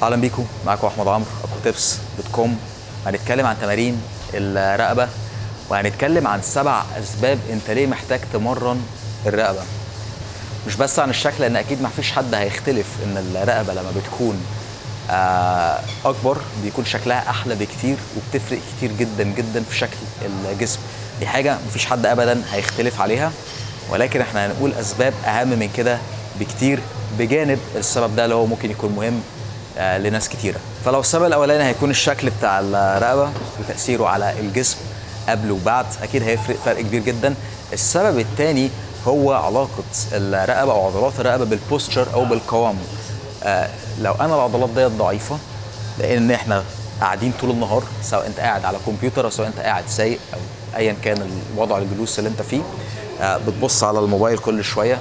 اهلا بيكم معاكم احمد عمرو اكو تيبس دوت كوم هنتكلم عن تمارين الرقبه وهنتكلم عن سبع اسباب انت ليه محتاج تمرن الرقبه مش بس عن الشكل لان اكيد ما فيش حد هيختلف ان الرقبه لما بتكون آه، اكبر بيكون شكلها احلى بكتير وبتفرق كتير جدا جدا في شكل الجسم دي حاجه مفيش حد ابدا هيختلف عليها ولكن احنا هنقول اسباب اهم من كده بكتير بجانب السبب ده اللي هو ممكن يكون مهم آه، لناس كتيره فلو السبب الاولاني هيكون الشكل بتاع الرقبه وتاثيره على الجسم قبل وبعد اكيد هيفرق فرق كبير جدا السبب الثاني هو علاقه الرقبه او عضلات الرقبه بالبوستشر او بالقوام آه، لو انا العضلات ديت ضعيفه لان احنا قاعدين طول النهار سواء انت قاعد على كمبيوتر او سواء انت قاعد سايق او ايا كان الوضع الجلوس اللي انت فيه آه، بتبص على الموبايل كل شويه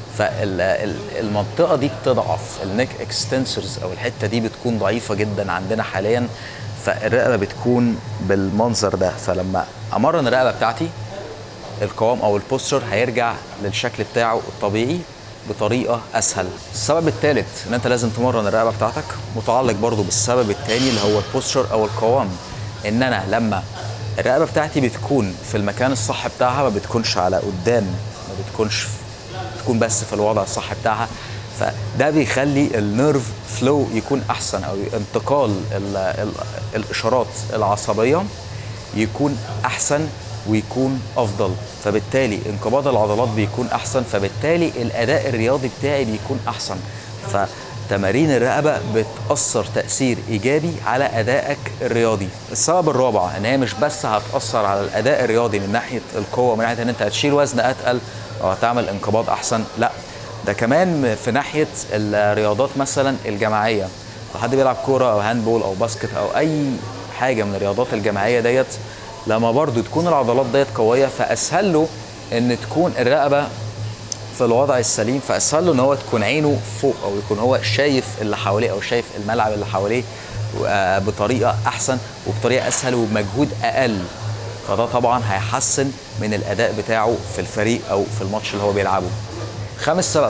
فالمنطقه دي بتضعف النيك اكستنسورز او الحته دي بتكون ضعيفه جدا عندنا حاليا فالرقبه بتكون بالمنظر ده فلما امرن الرقبه بتاعتي القوام او البوستشر هيرجع للشكل بتاعه الطبيعي بطريقه اسهل السبب الثالث ان انت لازم تمرن الرقبه بتاعتك متعلق برضو بالسبب الثاني اللي هو البوستشر او القوام ان انا لما الرقبه بتاعتي بتكون في المكان الصح بتاعها ما بتكونش على قدام ما بتكونش تكون بس في الوضع الصح بتاعها فده بيخلي النيرف فلو يكون احسن او انتقال ال ال الاشارات العصبيه يكون احسن ويكون افضل فبالتالي انقباض العضلات بيكون احسن فبالتالي الاداء الرياضي بتاعي بيكون احسن فتمارين الرقبه بتاثر تاثير ايجابي على ادائك الرياضي السبب الرابع ان هي مش بس هتاثر على الاداء الرياضي من ناحيه القوه من ناحيه ان انت هتشيل وزن اتقل او هتعمل انقباض احسن لا ده كمان في ناحيه الرياضات مثلا الجماعيه لو حد بيلعب كوره او هاندبول او باسكت او اي حاجه من الرياضات الجماعيه ديت لما برضو تكون العضلات ديت قويه فاسهل له ان تكون الرقبه في الوضع السليم فاسهل له ان هو تكون عينه فوق او يكون هو شايف اللي حواليه او شايف الملعب اللي حواليه آه، بطريقه احسن وبطريقه اسهل وبمجهود اقل فده طبعا هيحسن من الاداء بتاعه في الفريق او في الماتش اللي هو بيلعبه خامس سبب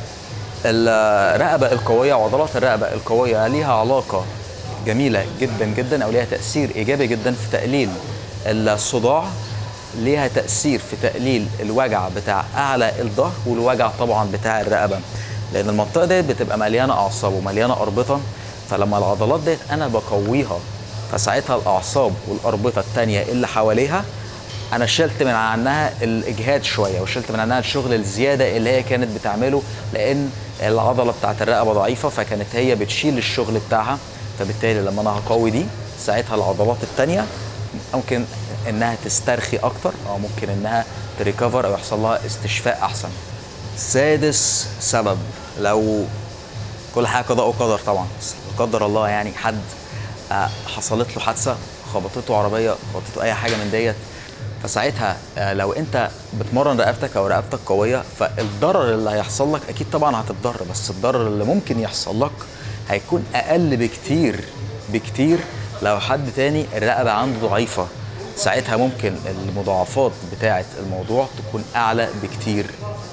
الرقبه القويه وعضلات الرقبه القويه ليها علاقه جميله جدا جدا او ليها تاثير ايجابي جدا في تقليل الصداع ليها تاثير في تقليل الوجع بتاع اعلى الظهر والوجع طبعا بتاع الرقبه لان المنطقه ديت بتبقى مليانه اعصاب ومليانه اربطه فلما العضلات ديت انا بقويها فساعتها الاعصاب والاربطه الثانيه اللي حواليها انا شلت من عنها الاجهاد شويه وشلت من عنها الشغل الزياده اللي هي كانت بتعمله لان العضله بتاعت الرقبه ضعيفه فكانت هي بتشيل الشغل بتاعها فبالتالي لما انا هقوي دي ساعتها العضلات الثانيه ممكن انها تسترخي اكتر او ممكن انها تريكفر او يحصل لها استشفاء احسن سادس سبب لو كل حاجه قضاء وقدر طبعا بس لا قدر الله يعني حد آه، حصلت له حادثه خبطته عربيه خبطته اي حاجه من ديت فساعتها آه، لو انت بتمرن رقبتك او رقبتك قويه فالضرر اللي هيحصل لك اكيد طبعا هتتضرر بس الضرر اللي ممكن يحصل لك هيكون اقل بكتير بكتير لو حد تاني الرقبه عنده ضعيفه ساعتها ممكن المضاعفات بتاعه الموضوع تكون اعلى بكتير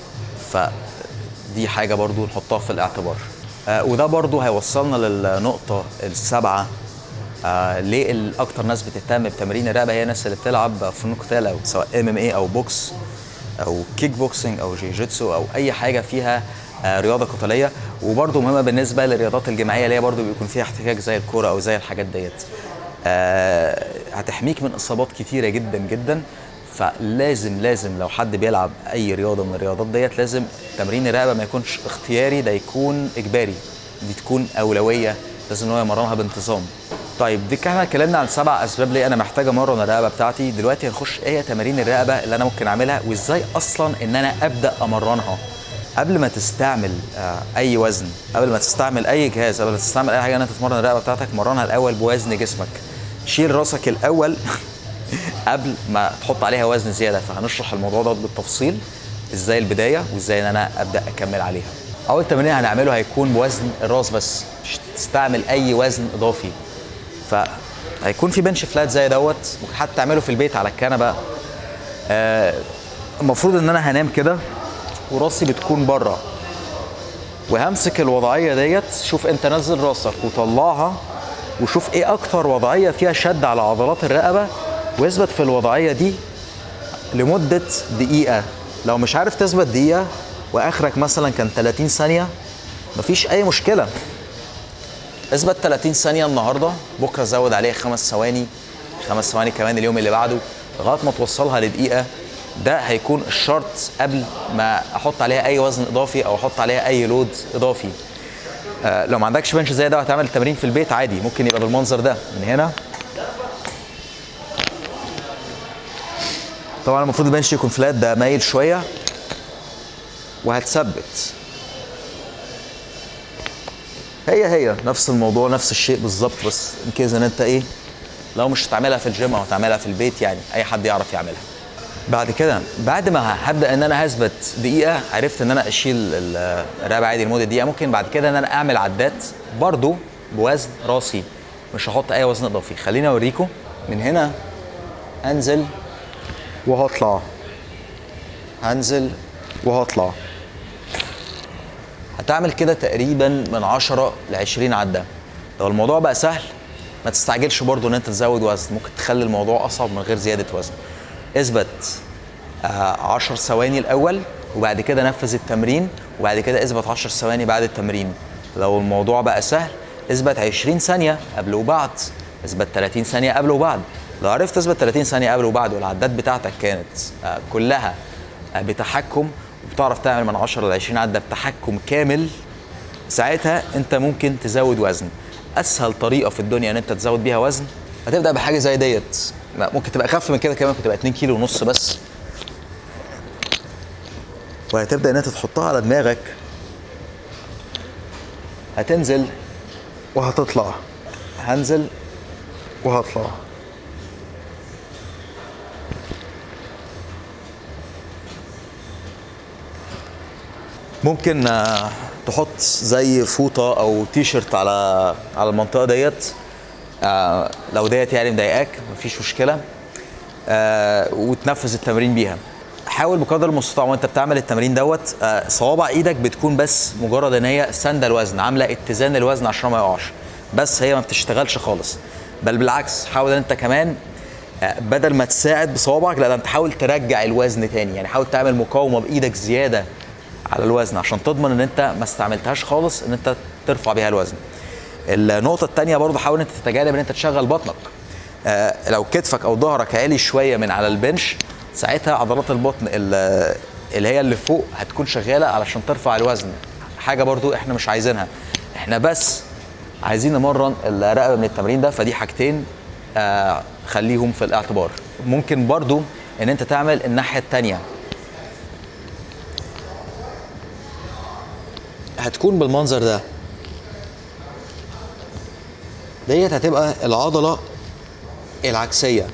فدي حاجه برضو نحطها في الاعتبار آه وده برضو هيوصلنا للنقطه السابعه آه ليه الاكتر ناس بتهتم بتمارين الرقبه هي الناس اللي بتلعب فنون قتال او سواء ام ام اي او بوكس او كيك بوكسنج او جيجيتسو او اي حاجه فيها آه رياضه قتاليه وبرضه مهمه بالنسبه للرياضات الجماعيه اللي هي برضه بيكون فيها احتكاك زي الكوره او زي الحاجات ديت آه هتحميك من اصابات كتيره جدا جدا فلازم لازم لو حد بيلعب اي رياضه من الرياضات ديت لازم تمرين الرقبه ما يكونش اختياري ده يكون اجباري دي تكون اولويه لازم ان هو يمرنها بانتظام طيب دي كده اتكلمنا عن سبع اسباب ليه انا محتاج امرن الرقبه بتاعتي دلوقتي هنخش ايه تمارين الرقبه اللي انا ممكن اعملها وازاي اصلا ان انا ابدا امرنها قبل ما تستعمل آه، اي وزن قبل ما تستعمل اي جهاز قبل ما تستعمل اي حاجه ان انت تمرن الرقبه بتاعتك مرنها الاول بوزن جسمك شيل راسك الاول قبل ما تحط عليها وزن زياده فهنشرح الموضوع ده بالتفصيل ازاي البدايه وازاي ان انا ابدا اكمل عليها اول تمرين هنعمله هيكون بوزن الراس بس مش تستعمل اي وزن اضافي فهيكون في بنش فلات زي دوت ممكن حتى تعمله في البيت على الكنبه آه المفروض ان انا هنام كده وراسي بتكون بره وهمسك الوضعيه ديت شوف انت نزل راسك وطلعها وشوف ايه اكتر وضعيه فيها شد على عضلات الرقبه واثبت في الوضعيه دي لمده دقيقه لو مش عارف تثبت دقيقه واخرك مثلا كان 30 ثانيه مفيش اي مشكله اثبت 30 ثانيه النهارده بكره زود عليها خمس ثواني خمس ثواني كمان اليوم اللي بعده لغايه ما توصلها لدقيقه ده هيكون الشرط قبل ما احط عليها اي وزن اضافي او احط عليها اي لود اضافي آه لو ما عندكش بنش زي ده وهتعمل التمرين في البيت عادي ممكن يبقى بالمنظر ده من هنا طبعا المفروض البنش يكون فلات ده مايل شويه وهتثبت هي هي نفس الموضوع نفس الشيء بالظبط بس ان كيز ان انت ايه لو مش هتعملها في الجيم او هتعملها في البيت يعني اي حد يعرف يعملها بعد كده بعد ما هبدا ان انا هثبت دقيقه عرفت ان انا اشيل ال- الرقبه عادي لمده دقيقه ممكن بعد كده ان انا اعمل عدات برضو بوزن راسي مش هحط اي وزن اضافي خليني اوريكم من هنا هنزل وهطلع هنزل وهطلع هتعمل كده تقريبا من 10 ل 20 عده لو الموضوع بقى سهل ما تستعجلش برضو ان انت تزود وزن ممكن تخلي الموضوع اصعب من غير زياده وزن اثبت آه 10 ثواني الاول وبعد كده نفذ التمرين وبعد كده اثبت 10 ثواني بعد التمرين لو الموضوع بقى سهل اثبت 20 ثانيه قبل وبعد اثبت 30 ثانيه قبل وبعد لو عرفت تثبت 30 ثانيه قبل وبعد والعدات بتاعتك كانت آه كلها آه بتحكم وبتعرف تعمل من 10 ل 20 عده بتحكم كامل ساعتها انت ممكن تزود وزن اسهل طريقه في الدنيا ان انت تزود بيها وزن هتبدا بحاجه زي ديت لا، ممكن تبقى اخف من كده كمان ممكن تبقى 2 كيلو ونص بس وهتبدا ان انت تحطها على دماغك هتنزل وهتطلع هنزل وهطلع ممكن آه، تحط زي فوطه او تي شيرت على على المنطقه ديت آه، لو ديت يعني مضايقاك مفيش مشكله آه، وتنفذ التمرين بيها حاول بقدر المستطاع وانت بتعمل التمرين دوت آه، صوابع ايدك بتكون بس مجرد ان هي ساندة الوزن عامله اتزان الوزن عشان ما يقعش بس هي ما بتشتغلش خالص بل بالعكس حاول ان انت كمان آه، بدل ما تساعد بصوابعك لا ده انت حاول ترجع الوزن تاني يعني حاول تعمل مقاومه بايدك زياده على الوزن عشان تضمن ان انت ما استعملتهاش خالص ان انت ترفع بيها الوزن النقطه الثانيه برضو حاول ان انت تتجنب ان انت تشغل بطنك آه، لو كتفك او ظهرك عالي شويه من على البنش ساعتها عضلات البطن ال- اللي هي اللي فوق هتكون شغاله علشان ترفع الوزن حاجه برضو احنا مش عايزينها احنا بس عايزين نمرن الرقبه من التمرين ده فدي حاجتين آه خليهم في الاعتبار ممكن برضو ان انت تعمل الناحيه الثانيه هتكون بالمنظر ده ديت هتبقى العضله العكسيه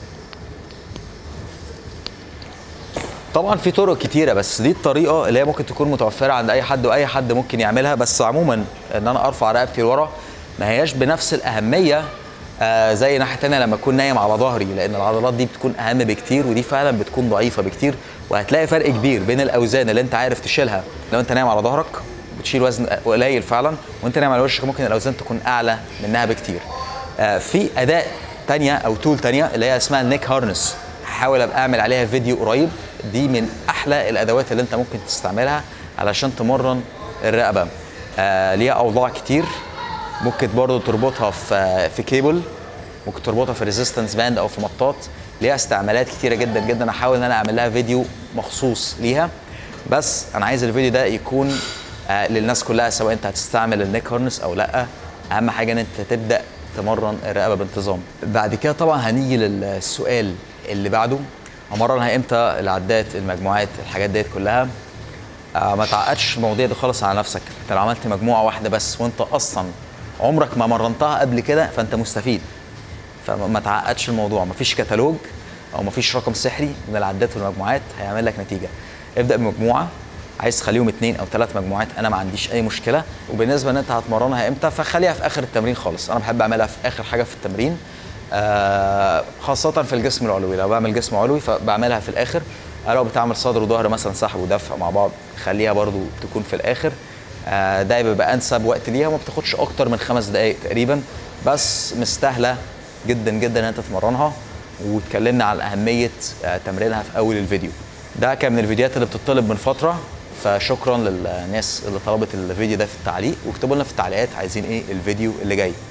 طبعا في طرق كتيره بس دي الطريقه اللي هي ممكن تكون متوفره عند اي حد واي حد ممكن يعملها بس عموما ان انا ارفع رقبتي لورا ما هياش بنفس الاهميه آه زي ناحيه تانية لما اكون نايم على ظهري لان العضلات دي بتكون اهم بكتير ودي فعلا بتكون ضعيفه بكتير وهتلاقي فرق كبير بين الاوزان اللي انت عارف تشيلها لو انت نايم على ظهرك بتشيل وزن قليل فعلا وانت نايم على وشك ممكن الاوزان تكون اعلى منها بكتير آه في اداء تانية او تول تانية اللي هي اسمها النيك هارنس هحاول ابقى اعمل عليها فيديو قريب دي من احلى الادوات اللي انت ممكن تستعملها علشان تمرن الرقبه آه ليها اوضاع كتير ممكن برضو تربطها في في كيبل ممكن تربطها في ريزيستنس باند او في مطاط ليها استعمالات كتيره جدا جدا هحاول ان انا اعمل لها فيديو مخصوص ليها بس انا عايز الفيديو ده يكون آه للناس كلها سواء انت هتستعمل النيك هارنس او لا اهم حاجه ان انت تبدا تمرن الرقبه بانتظام بعد كده طبعا هنيجي للسؤال اللي بعده همرنها امتى العدات المجموعات الحاجات ديت كلها آه ما تعقدش المواضيع دي خالص على نفسك انت لو عملت مجموعه واحده بس وانت اصلا عمرك ما مرنتها قبل كده فانت مستفيد فما تعقدش الموضوع مفيش كتالوج او مفيش رقم سحري من العدات والمجموعات هيعمل لك نتيجه ابدا بمجموعه عايز تخليهم اثنين او ثلاث مجموعات انا ما عنديش اي مشكله وبالنسبه ان انت هتمرنها امتى فخليها في اخر التمرين خالص انا بحب اعملها في اخر حاجه في التمرين آه خاصه في الجسم العلوي لو بعمل جسم علوي فبعملها في الاخر آه لو بتعمل صدر وظهر مثلا سحب ودفع مع بعض خليها برضو تكون في الاخر آه، ده بيبقى انسب وقت ليها وما بتاخدش اكتر من خمس دقائق تقريبا بس مستاهله جدا جدا ان انت تتمرنها واتكلمنا على اهميه آه، تمرينها في اول الفيديو ده كان من الفيديوهات اللي بتطلب من فتره فشكرا للناس اللي طلبت الفيديو ده في التعليق واكتبوا لنا في التعليقات عايزين ايه الفيديو اللي جاي